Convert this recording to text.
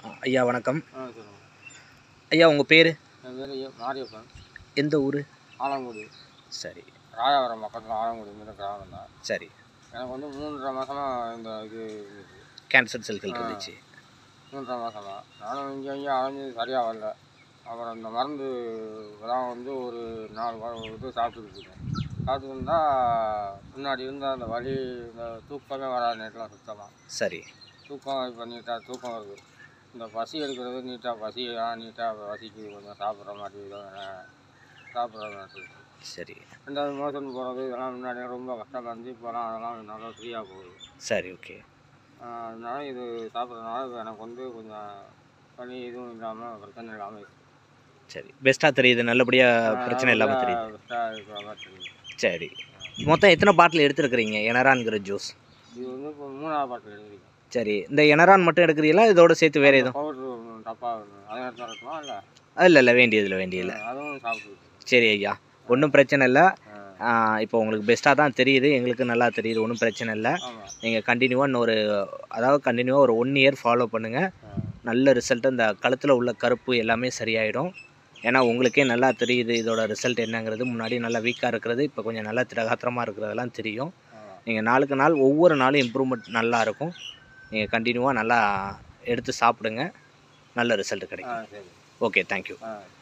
ஐயா வணக்கம் ஆ சொல்லுங்கள் ஐயா உங்கள் பேர் என் பேர் மாரியப்பன் எந்த ஊர் ஆலங்குடி சரி ராயாவரம் பக்கத்தில் ஆலங்குடி மீது கிராமம் தான் சரி எனக்கு வந்து மூன்றரை மாதமாக இந்த இது இருந்துச்சு கேன்சர் செல்கள் இருந்துச்சு மூன்றரை மாதமாக நானும் இங்கே இங்கே அலைஞ்சு சரியாக வரல அப்புறம் இந்த மருந்து தான் வந்து ஒரு நாலு வா- இது சாப்பிட்டுக்கிட்டு இருக்கேன் சாப்பிட்டு இருந்தால் முன்னாடி இருந்த அந்த வலி இந்த தூக்கமே வராத நேரத்தில் சுத்தமாக சரி தூக்கம் இப்போ நீட்டாக தூக்கம் வருது இந்த பசி எடுக்கிறது நீட்டாக பசி நீட்டாக பசிக்கு கொஞ்சம் சாப்பிட்ற மாதிரி இதெல்லாம் சாப்பிட்ற மாதிரி இருக்கு. சரி ரெண்டாவது மோசன் போகிறது இதெல்லாம் முன்னாடி ரொம்ப கஷ்டமாக இருந்துச்சு இப்போலாம் அதெல்லாம் நல்லா ஃப்ரீயாக போகுது சரி ஓகே ஆஹ் அதனால இது சாப்பிட்றதுனால இது எனக்கு வந்து கொஞ்சம் வலி இதுவும் இல்லாமல் பிரச்சனை இல்லாமல் இருக்கு. சரி பெஸ்ட்டாக தெரியுது நல்லபடியாக ஆஹ் பிரச்சனை இல்லாமல் நல்லா தெரியுது பெஸ்ட்டா இருக்கிற மாதிரி தெரியுது சரி மொத்தம் எத்தனை பாட்டில் எடுத்துருக்குறீங்க எனரான்ங்கிற ஜூஸ் இது வந்து இப்போ மூணாவது பாட்டில் எழுதிருக்கேன் சரி இந்த எனரான் மட்டும் எடுக்கிறீங்களா இதோட சேர்த்து வேறு எதுவும் பவுட்ரு டப்பா அதை எடுத்து இருக்குமா இல்லை இல்லை இல்லை வேண்டியதில்லை வேண்டியதில்லை அதுவும் சாப்பிட்டு சரி ஐயா ஒன்றும் பிரச்சனை இல்லை இப்போ உங்களுக்கு பெஸ்ட்டாக தான் தெரியுது எங்களுக்கு நல்லா தெரியுது ஒன்றும் பிரச்சனை இல்லை ஆமாம் நீங்கள் கண்டினியூவாக இன்னொரு அதாவது கண்டினியூவாக ஒரு ஒன் இயர் ஃபாலோ பண்ணுங்கள் நல்ல ரிசல்ட் இந்த கழுத்தில் உள்ள கருப்பு எல்லாமே சரியாயிடும் ஏன்னா உங்களுக்கே நல்லா தெரியுது இதோட ரிசல்ட் என்னங்கிறது முன்னாடி நல்லா வீக்காக இருக்கிறது இப்போ கொஞ்சம் நல்லா திரகாத்திரமாக இருக்கிறதெல்லாம் தெரியும் ஆமாம் நீங்கள் நாளுக்கு நாள் ஒவ்வொரு நாளும் இம்ப்ரூவ்மெண்ட் நல்லா இருக்கும் நீங்கள் கண்டினியூவாக நல்லா எடுத்து சாப்பிடுங்க நல்ல ரிசல்ட் ஆ கிடைக்கும் சரி ஓகே தேங்க்யூ ஆ